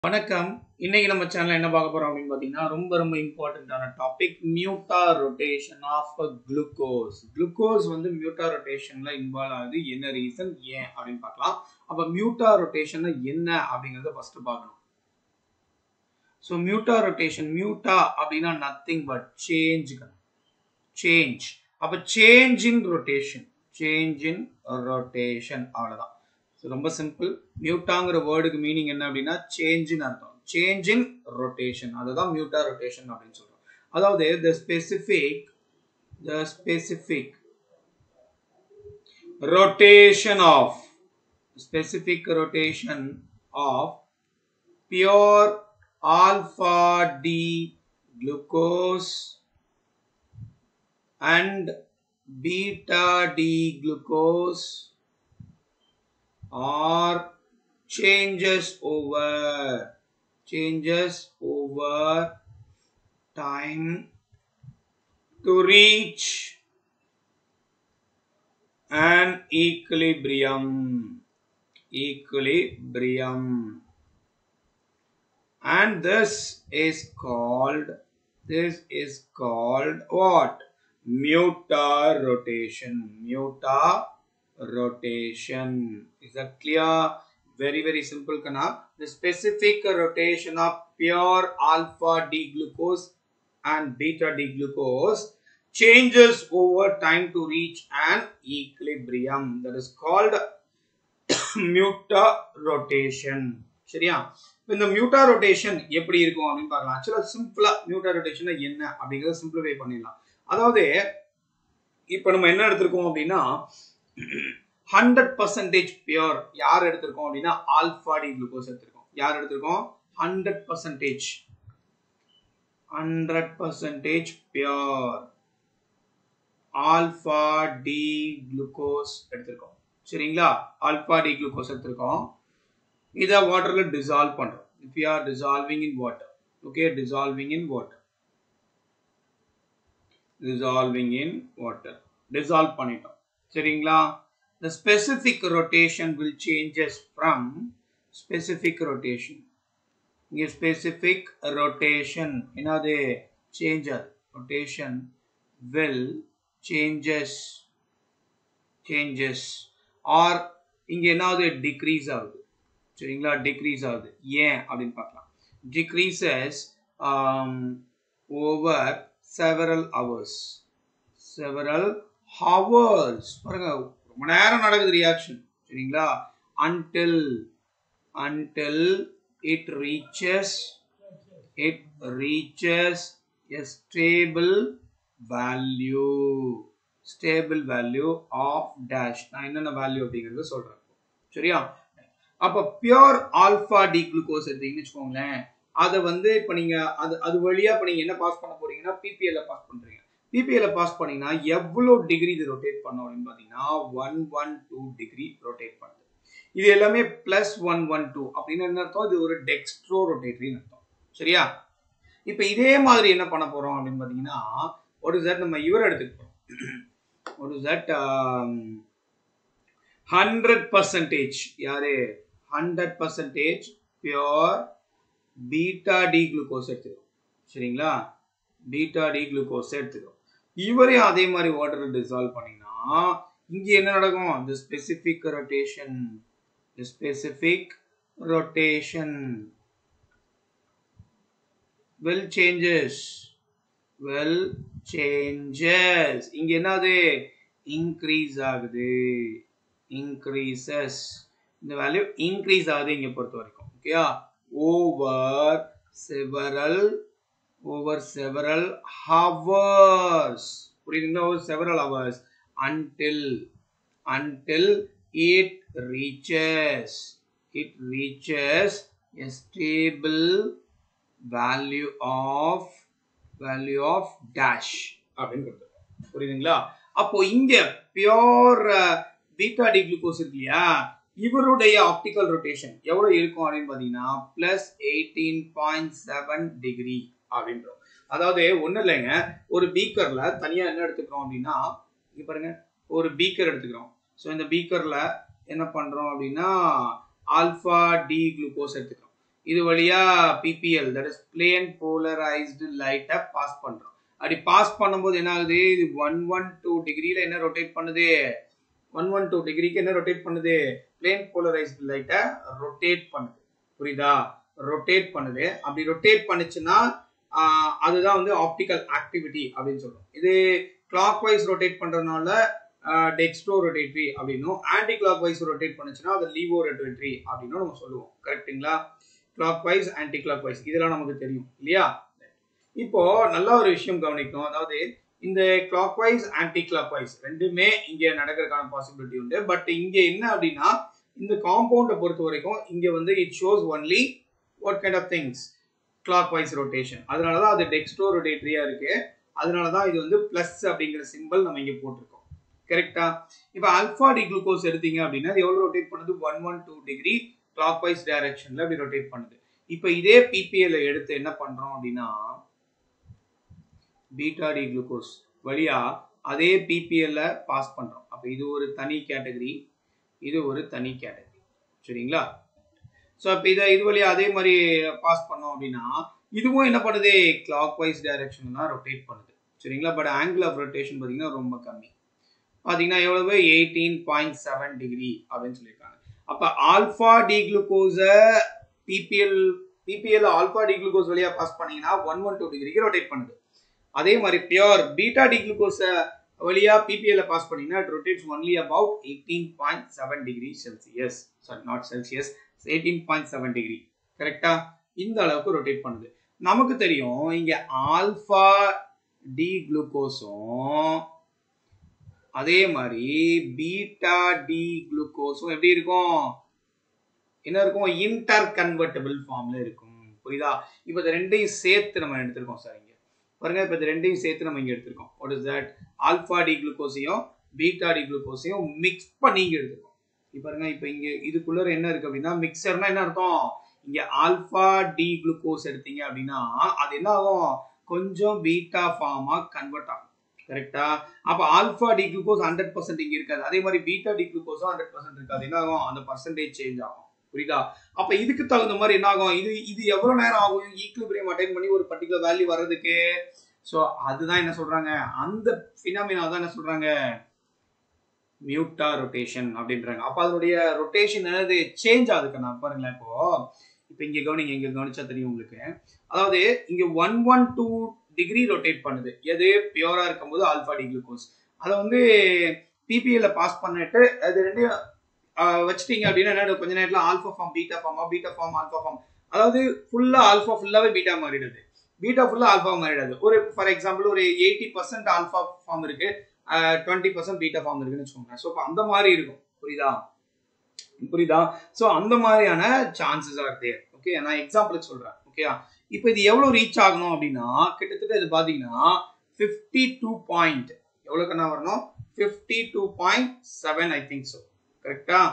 வணக்கம் இன்னைக்கு நம்ம சேனல்ல என்ன பார்க்க போறோம் அப்படின்னு பார்த்தீங்கன்னா ரொம்ப ரொம்ப இம்பார்ட்டண்ட்டான topic mutarotation of glucose glucose வந்து மியூட்டா ரொட்டேஷன்ல இன்வால்வ் ஆகுது என்ன ரீசன் ஏன் அப்படின்னு பார்க்கலாம் அப்ப மியூட்டா ரொட்டேஷன் என்ன அப்படிங்கறத ஃபர்ஸ்ட் பார்க்கணும் ஸோ மியூட்டா ரொட்டேஷன் மியூட்டா அப்படின்னா நத்திங் பட் சேஞ்ச் சேஞ்ச் அப்ப change in rotation change in rotation அவ்வளவுதான் ஸோ ரொம்ப சிம்பிள் மியூட்டாங்கிற வேர்டுக்கு மீனிங் என்ன அப்படின்னா சேஞ்சின் அர்த்தம் சேஞ்ச் இன் ரொட்டேஷன் அதுதான் மியூட்டா ரொட்டேஷன் அப்படின்னு சொல்றோம் அதாவது the specific the specific rotation of specific rotation of pure alpha D glucose and beta D glucose are changes over changes over time to reach an equilibrium equilibrium and this is called this is called what muta rotation muta rotation is that clear very very simple kana the specific rotation of pure alpha d glucose and beta d glucose changes over time to reach an equilibrium that is called muta rotation சரியா இந்த மியூட்டா rotation எப்படி இருக்கும் அப்படின்னு பார்க்கலாம் ஆக்சுவலா சிம்பிளா மியூட்டா rotation என்ன அப்படிங்கறத சிம்பிளிஃபை பண்ணிடலாம் அதாவது இப்போ நம்ம என்ன எடுத்திருக்கோம் அப்படின்னா ஹண்ட்ரட் பர்சன்டேஜ் பியோர் யார் எடுத்திருக்கோம் அப்படின்னா ஆல்ஃபா டி குளுக்கோஸ் எடுத்திருக்கோம் யார் எடுத்திருக்கோம் hundred percentage hundred percentage pure alpha D glucose எடுத்திருக்கோம் சரிங்களா ஆல்ஃபா டி குளுக்கோஸ் எடுத்திருக்கோம் இதை வாட்டர்ல டிசால்வ் பண்றோம் if you are dissolving in water okay dissolving in water dissolving in water dissolve பண்ணிட்டோம் சரிங்களா the specific rotation will changes from specific rotation இங்க specific rotation என்னது changes rotation will changes changes or இங்க என்னது decrease ஆகுது சரிங்களா decrease ஆகுது ஏன் அப்படின்னு பார்க்கலாம் decreases um, over several hours several hours பாருங்க ரொம்ப நேரம் நடக்குது ரியாக்ஷன் சரிங்களா until until it reaches it reaches a stable value stable value of dash நான் என்னென்ன வேல்யூ அப்படிங்கறத சொல்றேன் சரியா அப்ப பியோர் ஆல்பா டி குளுக்கோஸ் எடுத்தீங்கன்னு வச்சுக்கோங்களேன் அதை வந்து இப்போ நீங்க அது அது வழியா இப்போ நீங்க என்ன பாஸ் பண்ண போறீங்கன்னா பிபிஎல்ல பாஸ் பண்றீங்க பிபிஎல்ல பாஸ் பண்ணீங்கன்னா எவ்வளோ டிகிரி இது ரொட்டேட் பண்ணும் அப்படின்னு பார்த்தீங்கன்னா one one two degree rotate பண்ணுது இது எல்லாமே பிளஸ் ஒன் ஒன் டூ அப்படின்னு என்ன அர்த்தம் இது ஒரு டெக்ஸ்ட்ரோ ரொட்டேட்டரின்னு அர்த்தம் சரியா இப்போ இதே மாதிரி என்ன பண்ண போறோம் அப்படின்னு பார்த்தீங்கன்னா ஒரு தட் நம்ம இவர் எடுத்துக்கிட்டோம் ஒரு தட் ஹண்ட்ரட் பர்சன்டேஜ் யாரு hundred percentage pure beta D glucose எடுத்துக்கிறோம் சரிங்களா பீட்டா டி குளுக்கோஸ் எடுத்துக்கிறோம் இவரையும் அதே மாதிரி வாட்டர் டிசால்வ் பண்ணீங்கன்னா இங்க என்ன நடக்கும் இந்த specific rotation specific rotation well changes well changes இங்க என்னது இன்க்ரீஸ் ஆகுது இன்க்ரீசஸ் இந்த வேல்யூ இன்க்ரீஸ் ஆகுது இங்க பொறுத்த வரைக்கும் ஓகேயா over several over several hours புரியுதுங்களா over several hours until until it reaches it reaches a stable value of value of dash அப்படின்னு கொடுத்துருக்கோம் புரியுதுங்களா அப்போ இங்க பியோர் பீட்டா டி குளுக்கோஸ் இருக்கு இல்லையா இவருடைய ஆப்டிக்கல் ரொட்டேஷன் எவ்வளவு இருக்கும் அப்படின்னு பாத்தீங்கன்னா plus eighteen point seven degree அப்படின்றோம் அதாவது ஒன்றும் இல்லைங்க ஒரு பீக்கர்ல தனியா என்ன எடுத்துக்கிறோம் அப்படின்னா இங்க பாருங்க ஒரு பீக்கர் எடுத்துக்கிறோம் ஸோ இந்த பீக்கர்ல என்ன பண்றோம் அப்படின்னா ஆல்ஃபா டி குளுக்கோஸ் எடுத்துக்கிறோம் இது வழியா PPL that is plane polarised லைட்டை பாஸ் பண்றோம் அப்படி பாஸ் பண்ணும்போது என்ன ஆகுது இது ஒன் ஒன் டூ டிகிரியில என்ன ரொட்டேட் பண்ணுது ஒன் ஒன் டூ டிகிரிக்கு என்ன ரொட்டேட் பண்ணுது பிளேன் போலரைஸ்டு லைட்டை ரொட்டேட் பண்ணுது புரியுதா ரொட்டேட் பண்ணுது அப்படி ரொட்டேட் பண்ணுச்சுன்னா அதுதான் வந்து ஆப்டிக்கல் ஆக்டிவிட்டி அப்படின்னு சொல்றோம் இது கிளாக் வைஸ் ரொட்டேட் பண்றதுனால டெக்ஸ்டோ ரொட்டேட்ரி அப்படின்னும் ஆன்டி கிளாக் வைஸ் ரொட்டேட் பண்ணுச்சுன்னா அது லீவோ ரொட்டேட்ரி அப்படின்னு நம்ம சொல்லுவோம் கரெக்டுங்களா clockwise anticlockwise இதெல்லாம் நமக்கு தெரியும் இல்லையா இப்போ நல்ல ஒரு விஷயம் கவனிக்கணும் அதாவது இந்த clockwise anticlockwise ரெண்டுமே இங்க நடக்கிறதுக்கான பாசிபிலிட்டி உண்டு பட் இங்க என்ன அப்படின்னா இந்த காம்பவுண்டை பொறுத்த வரைக்கும் இங்க வந்து it shows only what kind of things clockwise rotation அதனாலதான் அது டெக்ஸ்டோ ரொட்டேட்ரியா இருக்கு அதனாலதான் இது வந்து பிளஸ் அப்படிங்கிற சிம்பிள் நம்ம இங்க போட்டிருக்கோம் கரெக்டா இப்போ ஆல்பா டி குளுக்கோஸ் எடுத்தீங்க அப்படின்னா அது எவ்வளவு ரொட்டேட் பண்ணுது one one two degree clockwise டைரக்ஷன்ல அப்படி ரொட்டேட் பண்ணுது இப்போ இதே பிபிஎல் எடுத்து என்ன பண்றோம் அப்படின்னா பீட்டா டி குளுக்கோஸ் வழியா அதே பிபிஎல்ல பாஸ் பண்றோம் அப்போ இது ஒரு தனி கேட்டகரி இது ஒரு தனி கேட்டகரி சரிங்களா ஸோ இப்போ இதை இது வழியா அதே மாதிரி பாஸ் பண்ணோம் அப்படின்னா இதுவும் என்ன பண்ணுது கிளாக் வைஸ் டைரக்ஷன் தான் ரொட்டேட் பண்ணுது சரிங்களா பட் ஆங்கிள் ஆஃப் ரொட்டேஷன் பார்த்தீங்கன்னா ரொம்ப கம்மி பார்த்தீங்கன்னா எவ்வளவு எயிட்டீன் பாயிண்ட் செவன் டிகிரி அப்படின்னு சொல்லியிருக்காங்க அப்போ ஆல்ஃபா டி குளுக்கோஸை PPL PPL alpha D glucose வழியாக பாஸ் பண்ணீங்கன்னா ஒன் ஒன் டூ டிகிரிக்கு ரொட்டேட் பண்ணுது அதே மாதிரி பியோர் பீட்டா டி குளுக்கோஸை வழியா பிபிஎல் பாஸ் பண்ணீங்கன்னா it rotates only about eighteen point seven degree Celsius sorry not Celsius eighteen point seven degree கரெக்டா இந்த அளவுக்கு ரொட்டேட் பண்ணுது நமக்கு தெரியும் இங்க ஆல்ஃபா டி குளுக்கோஸும் அதே மாதிரி பீட்டா டி குளுக்கோஸும் எப்படி இருக்கும் என்ன இருக்கும் இன்டர் கன்வெர்டபிள் ஃபார்ம்ல இருக்கும் புரியுதா இப்போ இந்த ரெண்டையும் சேர்த்து நம்ம எடுத்திருக்கோம் சார் இங்க பாருங்க இப்போ இந்த ரெண்டையும் சேர்த்து நம்ம இங்க எடுத்திருக்கோம் what is that alpha D குளுக்கோஸையும் பீட்டா டி குளுக்கோஸையும் மிக்ஸ் பண்ணி இங்க எடுத்திருக்கோம் இப்போ பாருங்க இப்போ இங்க இதுக்குள்ள என்ன இருக்கு அப்படின்னா மிக்சர்னா என்ன அர்த்தம் இங்க ஆல்ஃபா டி குளுக்கோஸ் எடுத்தீங்க அப்படின்னா அது என்ன ஆகும் கொஞ்சம் பீட்டா ஃபார்மா கன்வெர்ட் ஆகும் கரெக்டா அப்ப alpha D glucose hundred percent இங்க இருக்காது அதே மாதிரி பீட்டா டி குளுக்கோஸும் ஹண்ட்ரட் பர்சன்ட் இருக்காது என்ன ஆகும் அந்த பர்சன்டேஜ் சேஞ்ச் ஆகும் புரியுதா அப்ப இதுக்கு தகுந்த மாதிரி என்ன ஆகும் இது இது எவ்வளவு நேரம் ஆகும் ஈக்குலிபிரியம் அட்டைன் பண்ணி ஒரு பர்டிகுலர் வேல்யூ வர்றதுக்கு ஸோ அதுதான் என்ன சொல்றாங்க அந்த பினாமினா தான் என்ன சொல்றாங்க மியூட்டா ரொட்டேஷன் அப்படின்றாங்க அப்ப அதனுடைய ரொட்டேஷன் என்னது சேஞ்ச் ஆகுதுக்கு நான் பாருங்களேன் இப்போ இப்போ இங்க கவனிங்க இங்க கவனிச்சா தெரியும் உங்களுக்கு அதாவது இங்க one one two degree rotate பண்ணுது எது பியூரா இருக்கும்போது ஆல்பா டி குளுக்கோஸ் அதை வந்து பிபிஎல்ல பாஸ் பண்ணிட்டு அது ரெண்டையும் வச்சிட்டீங்க அப்படின்னா என்ன கொஞ்ச நேரத்தில் ஆல்ஃபா ஃபார்ம் பீட்டா ஃபார்மா பீட்டா ஃபார்ம் ஆல்ஃபா ஃபார்ம் அதாவது ஃபுல்லா ஆல்ஃபா ஃபுல்லாவே பீட்டா மாறிடுது பீட்டா ஃபுல்லா ஆல்ஃபா மாறிடாது ஒரு ஃபார் எக்ஸாம்பிள் ஒரு எயிட்டி பர்சன்ட் ஆல்ஃபா ஃபார்ம் இருக்கு டுவெண்ட்டி பர்சன்ட் பீட்டா ஃபார்ம் இருக்குன்னு வச்சுக்கோங்க ஸோ இப்போ அந்த மாதிரி இருக்கும் புரியுதா புரியுதா ஸோ அந்த மாதிரியான சான்சஸ் ஆர் தேர் ஓகே நான் எக்ஸாம்பிளுக்கு சொல்றேன் ஓகேயா இப்போ இது எவ்வளோ ரீச் ஆகணும் அப்படின்னா கிட்டத்தட்ட இது பார்த்தீங்கன்னா ஃபிஃப்டி டூ பாயிண்ட் எவ்வளோ கண்ணா வரணும் fifty two point seven I think so கரெக்டா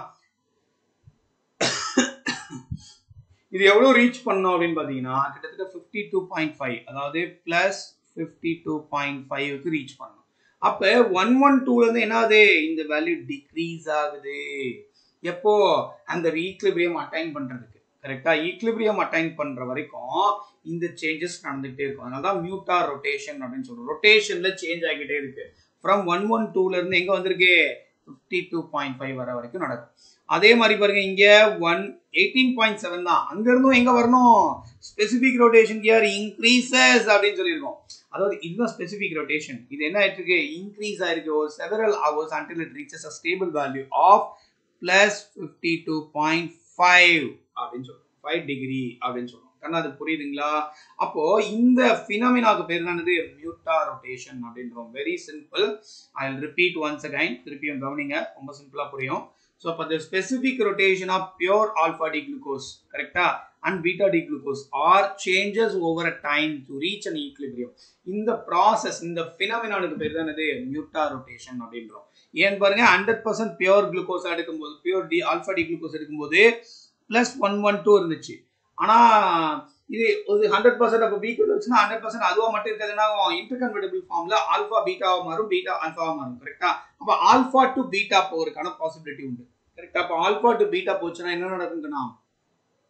இது எவ்வளோ ரீச் பண்ணோம் அப்படின்னு பார்த்தீங்கன்னா கிட்டத்தட்ட ஃபிஃப்டி டூ பாயிண்ட் ஃபைவ் அதாவது பிளஸ் ஃபிஃப்டி டூ பாயிண்ட் ஃபைவ்க்கு ரீச் பண்ணணும் அப்போ ஒன் ஒன் டூலேருந்து என்ன ஆகுது இந்த வேல்யூ டிக்ரீஸ் ஆகுது எப்போ அந்த ஈக்லிபிரியம் அட்டைன் பண்ணுறதுக்கு கரெக்டா ஈக்லிபிரியம் அட்டைன் பண்ற வரைக்கும் இந்த சேஞ்சஸ் நடந்துகிட்டே இருக்கும் அதனால தான் மியூட்டா ரொட்டேஷன் அப்படின்னு சொல்றோம் ரொட்டேஷன்ல சேஞ்ச் ஆகிட்டே இருக்கு ஃப்ரம் ஒன் ஒன் டூல இருந்து எங்க வந்திருக்கு ஃபிஃப்டி டூ பாயிண்ட் ஃபைவ் வர வரைக்கும் நடக்கும் அதே மாதிரி பாருங்க இங்க ஒன் எயிட்டீன் பாயிண்ட் செவன் தான் அங்க இருந்தும் எங்க வரணும் ஸ்பெசிபிக் ரொட்டேஷன் கியர் இன்க்ரீசஸ் அப்படின்னு சொல்லியிருக்கோம் அதாவது இதுதான் ஸ்பெசிபிக் ரொட்டேஷன் இது என்ன ஆயிட்டு இருக்கு இன்க்ரீஸ் ஆயிருக்கு ஒரு several hours until it reaches a stable value of plus fifty two point five அப்படின்னு சொல்றோம் ஃபைவ் டிகிரி அப்படின்னு சொல்றோம் கண்ணா அது புரியுதுங்களா அப்போ இந்த பினாமினாக்கு பேர் என்னது மியூட்டா ரொட்டேஷன் அப்படின்றோம் very simple I repeat once again திருப்பியும் கவனிங்க ரொம்ப சிம்பிளா புரியும் ஸோ அப்போ the specific rotation of pure alpha D glucose கரெக்டா and beta D glucose are changes over a time to reach an equilibrium இந்த ப்ராசஸ் இந்த பினாமினானுக்கு பேர் தான் என்னது மியூட்டா ரொட்டேஷன் அப்படின்றோம் ஏன் பாருங்க ஹண்ட்ரட் பர்சன்ட் பியோர் குளுக்கோஸ் எடுக்கும்போது pure D alpha D glucose எடுக்கும்போது பிளஸ் ஒன் ஒன் டூ இருந்துச்சு ஆனா இது ஒரு ஹண்ட்ரட் பர்சன்ட் அப்போ பீக்குவல் வச்சுன்னா ஹண்ட்ரட் பர்சன்ட் அதுவா மட்டும் இருக்கிறதுனா இன்டர்கன்வெர்டபிள் ஃபார்ம்ல ஆல்ஃபா பீட்டாவா மாறும் பீட்டா ஆல்ஃபாவா மாறும் கரெக்டா அப்போ ஆல்ஃபா டு பீட்டா போறதுக்கான பாசிபிலிட்டி உண்டு கரெக்டா அப்போ ஆல்ஃபா டு பீட்டா போச்சுன்னா என்ன நடக்குங்கன்னா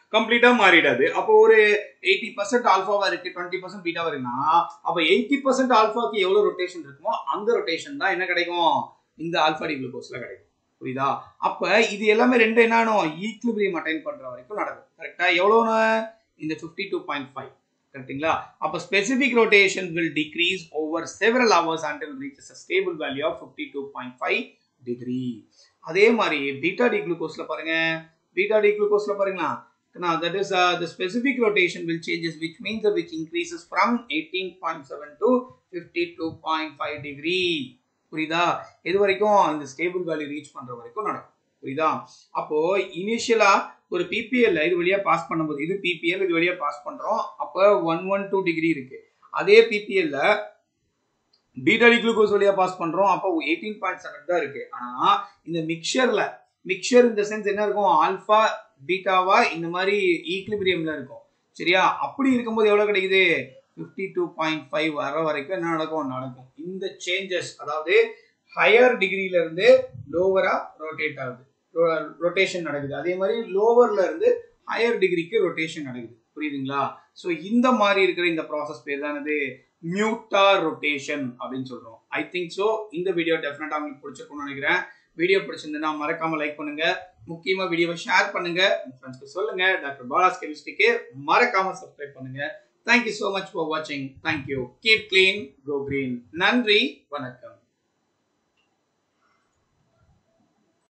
கம்ப்ளீட்டா மாறிடாது அப்போ ஒரு எயிட்டி பர்சன்ட் ஆல்ஃபாவா இருக்கு டுவெண்ட்டி பர்சன்ட் பீட்டாவா இருக்குன்னா அப்போ எயிட்டி பர்சன்ட் ஆல்ஃபாக்கு எவ்வளவு ரொட்டேஷன் இருக்குமோ அந்த ரொட்டேஷன் தான் என்ன கிடைக்கும் இந்த ஆல்ஃபா டி குளுக்கோஸ்ல கிடைக்கும் புரியுதா அப்ப இது எல்லாமே ரெண்டு என்னன்னு ஈக்குலிபிரியம் அட்டைன் பண்ற வரைக்கும் நடக்கும் கரெக்டா எவ்வளோன்னு இந்த ஃபிஃப்டி டூ பாயிண்ட் ஃபைவ் கரெக்டுங்களா அப்போ specific rotation will decrease over several hours until reaches a stable value of fifty two point five degree அதே மாதிரி பீட்டா டி குளுக்கோஸ்ல பாருங்க பீட்டா டி குளுக்கோஸ்ல பாருங்களா now that is uh, the specific rotation will changes which means uh, which increases from 18.7 to 52.5 degree புரியுதா இது வரைக்கும் இந்த stable value reach பண்ற வரைக்கும் நடக்கும் புரியுதா அப்போ இனிஷியலா ஒரு பிபிஎல் இது வழியா பாஸ் பண்ணும்போது இது பிபிஎல் இது வழியா பாஸ் பண்றோம் அப்போ ஒன் ஒன் டூ டிகிரி இருக்கு அதே பிபிஎல்ல பீட்டா குளுக்கோஸ் வழியா பாஸ் பண்றோம் அப்போ எயிட்டீன் பாயிண்ட் செவன் தான் இருக்கு ஆனா இந்த மிக்சர்ல மிக்சர் இந்த சென்ஸ் என்ன இருக்கும் ஆல்பா பீட்டாவா இந்த மாதிரி ஈக்லிபிரியம்ல இருக்கும் சரியா அப்படி இருக்கும்போது எவ்வளவு கிடைக்குது ஃபிஃப்டி டூ பாயிண்ட் ஃபைவ் வர வரைக்கும் என்ன நடக்கும் நடக்கும் இந்த சேஞ்சஸ் அதாவது ஹையர் டிகிரில இருந்து லோவரா ரொட்டேட் ஆகுது ரொட்டேஷன் நடக்குது அதே மாதிரி லோவர்ல இருந்து ஹையர் டிகிரிக்கு ரொட்டேஷன் நடக்குது புரியுதுங்களா ஸோ இந்த மாதிரி இருக்கிற இந்த ப்ராசஸ் பேர் தான் இது மியூட்டா ரொட்டேஷன் அப்படின்னு சொல்றோம் ஐ திங்க் ஸோ இந்த வீடியோ டெஃபினட்டா உங்களுக்கு பிடிச்சிருக்கும்னு நினைக்கிறேன் வீடியோ பிடிச்சிருந்தா மறக்காம லைக் பண்ணுங்க முக்கியமா வீடியோவை ஷேர் பண்ணுங்க உங்க ஃப்ரெண்ட்ஸ்க்கு சொல்லுங்க டாக்டர் பாலாஸ் கெமிஸ்ட்ரிக்கு மறக்காம சப்ஸ்கிரைப் பண்ணுங்க தேங்க்யூ ஸோ மச் ஃபார் வாட்சிங் thank you keep clean go green நன்றி வணக்கம்